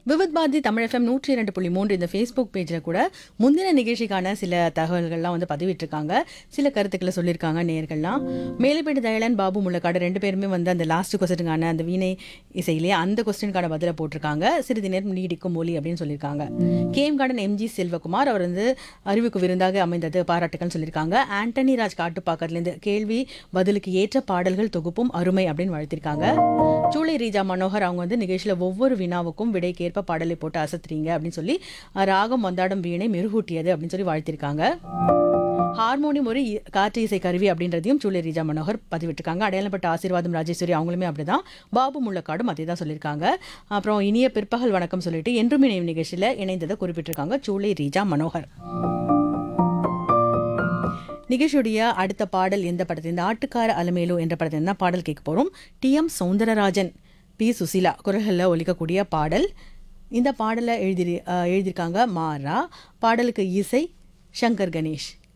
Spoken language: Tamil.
விவித் பாரதி தமிழ் எஃப்எம் நூற்றி இரண்டு புள்ளி மூன்று இந்த ஃபேஸ்புக் பேஜில் கூட முந்தின நிகழ்ச்சிக்கான சில தகவல்கள்லாம் வந்து பதிவிட்டிருக்காங்க சில கருத்துக்களை சொல்லியிருக்காங்க நேர்கள்லாம் மேலைப்பேட்டு தயலன் பாபு முள்ளக்காடு ரெண்டு பேருமே வந்து அந்த லாஸ்ட் கொஸ்டினுக்கான அந்த வீணை இசையிலே அந்த கொஸ்டினுக்கான பதிலை போட்டிருக்காங்க சிறிது நேரம் நீடிக்கும் மொழி அப்படின்னு சொல்லியிருக்காங்க கேம் கார்டன் எம்ஜி செல்வகுமார் அவர் வந்து அறிவுக்கு விருந்தாக அமைந்தது பாராட்டுக்கள்னு சொல்லியிருக்காங்க ஆண்டனி ராஜ் காட்டுப்பாக்கத்துலேருந்து கேள்வி பதிலுக்கு ஏற்ற பாடல்கள் தொகுப்பும் அருமை அப்படின்னு வாழ்த்திருக்காங்க சூளை ரீஜா மனோகர் அவங்க வந்து நிகழ்ச்சியில் ஒவ்வொரு வினாவுக்கும் விடைக்கேற்ப பாடலை போட்டு அசத்துறீங்க அப்படின்னு சொல்லி அஹ், ராகம் வந்தாடும் வீணை மெருகூட்டியது அப்படின்னு சொல்லி வாழ்த்திருக்காங்க ஹார்மோனியம் ஒரு இ- காற்று இசை கருவி அப்படின்றதையும் சூளை ரீஜா மனோகர் பதிவிட்டிருக்காங்க அடையாளப்பட்ட ஆசீர்வாதம் ராஜேஸ்வரி அவங்களுமே அப்படிதான் பாபு முள்ளக்காடும் அதே தான் சொல்லியிருக்காங்க அப்புறம் இனிய பிற்பகல் வணக்கம் சொல்லிட்டு என்றும் இணையும் நிகழ்ச்சியில் இணைந்ததை குறிப்பிட்டிருக்காங்க சூளை ரீஜா மனோகர் நிகழ்ச்சியுடைய அடுத்த பாடல் எந்த படத்தில் இந்த ஆட்டுக்கார அலமேலு என்ற படத்தில் தான் பாடல் கேட்க போகிறோம் T M Soundararajan P Susheela குரல்களில் ஒலிக்கக்கூடிய பாடல் இந்த பாடலை எழுதி அஹ், எழுதியிருக்காங்க மாறா பாடலுக்கு இசை சங்கர் கணேஷ்